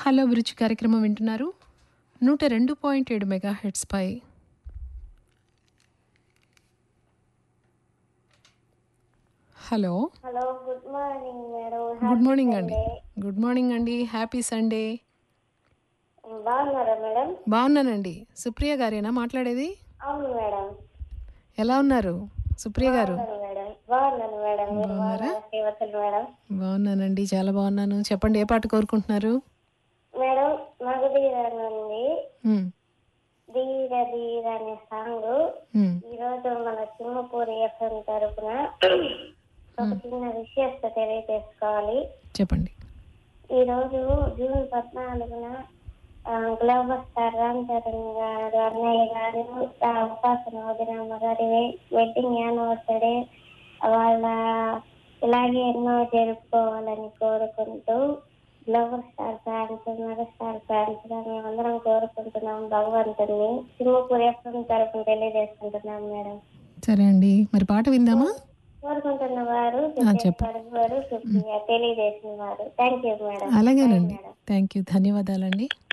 Hello అభిరుచి కార్యక్రమం వింటున్నారు నూట రెండు పాయింట్ ఏడు మెగా హెడ్స్ పై hello hello good morning madam good morning అండి గుడ్ మార్నింగ్ అండి హ్యాపీ సండే బాగున్నారా మేడం బాగున్నానండి సుప్రియ గారేనా మాట్లాడేది అవును మేడం ఎలా ఉన్నారు సుప్రియ గారు అవును మేడం బాగున్నాను మేడం మీరు బాగున్నారా? బాగున్నారా శ్రీవత్సలు మేడం బాగున్నానండి చాలా బాగున్నాను చెప్పండి ఏ పాట కోరుకుంటున్నారు మేడం నాకు ధీర నుండి ఉమ్, ధీర ధీర అనే సాంగ్ ఉమ్, ఈ రోజు మన సింహపూరి ఎఫ్ఎం తరపున ఒక చిన్న విషయత తెలియజేసుకోవాలి చెప్పండి ఈ రోజు జూన్ పద్నాలుగున ఆ, గ్లోబల్ స్టార్ రామ్ చరణ్ గారు అన్నయ్య గారు ఆ, ఉపాసన వదినమ్మ గారి వె- వెడ్డింగ్ యానివర్సరీ వాళ్ళ ఇలాగే ఎన్నో జరుపుకోవాలని కోరుకుంటూ global star fans megastar fans గా మేమందరం కోరుకుంటున్నాం భగవంతుని సింహపూర్ ఎఫ్ఎం తరపున తెలియజేసుకుంటున్నాం మేడం సరే అండి మరి పాట విందామా కోరుకుంటున్న వారు చెప్పండి. వారు తెలియజేసిన వారు థ్యాంక్ యూ మేడం అలాగేనండి థ్యాంక్ యూ ధన్యవాదాలండి